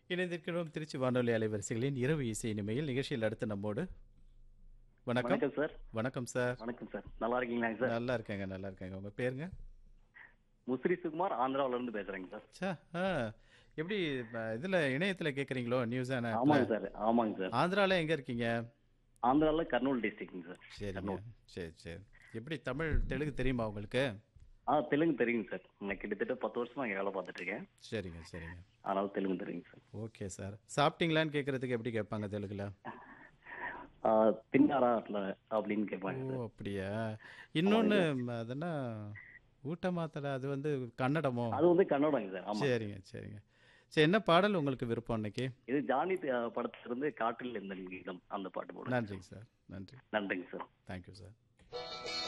இணைந்திருக்கிறோம் திருச்சி வானொலி அலைவரிசைகளின் இரவு இசை இனிமையில் நிகழ்ச்சியில் அடுத்து நம்மோடு வணக்கம் வணக்கம் சார் வணக்கம் சார் வணக்கம் சார் நல்லா இருக்கீங்களா சார் நல்லா இருக்கேங்க நல்லா இருக்கேங்க உங்க பேருங்க முசிறி சுகுமார் ஆந்திராவுல இருந்து பேசுறேங்க சார் சா ஆ எப்படி ப- இதுல இணையத்துல கேக்குறீங்களோ நியூஸ் ஆமாங்க சார் ஆமாங்க சார் ஆந்திரால எங்க இருக்கீங்க ஆந்திரால கர்னூல் டிஸ்ட்ரிக்ட்ங்க சார் சரிங்க சரி சரி எப்படி தமிழ் தெலுங்கு தெரியுமா உங்களுக்கு ஆ தெலுங்கு தெரியுங்க சார் நான் கிட்டத்தட்ட பத்து வருஷமா இங்க வேலை பார்த்துட்டு இருக்கேன் சரிங்க சரிங்க அதனால தெலுங்கு தெரியுங்க சார் ஓகே சார் சாப்பிட்டீங்களான்னு கேட்கறதுக்கு எப்படி கேட்பாங்க தெலுங்குல ஆ, தின்னாரா அட்ல அப்படின்னு கேட்பாங்க ஓ சார் அப்படியா இன்னொன்னு அதென்னா ஊட்ட மாத்தல அது வந்து கன்னடமோ அது வந்து கன்னடங்க சார் ஆமா சரிங்க சரிங்க சரி என்ன பாடல் உங்களுக்கு விருப்பம் இன்னைக்கு இது ஜானி தி- படத்துல இருந்து காற்றில் இருந்த கீதம் அந்த பாட்டு போடுங்க நன்றிங்க சார் நன்றி நன்றிங்க சார் தேங்க்யூ சார்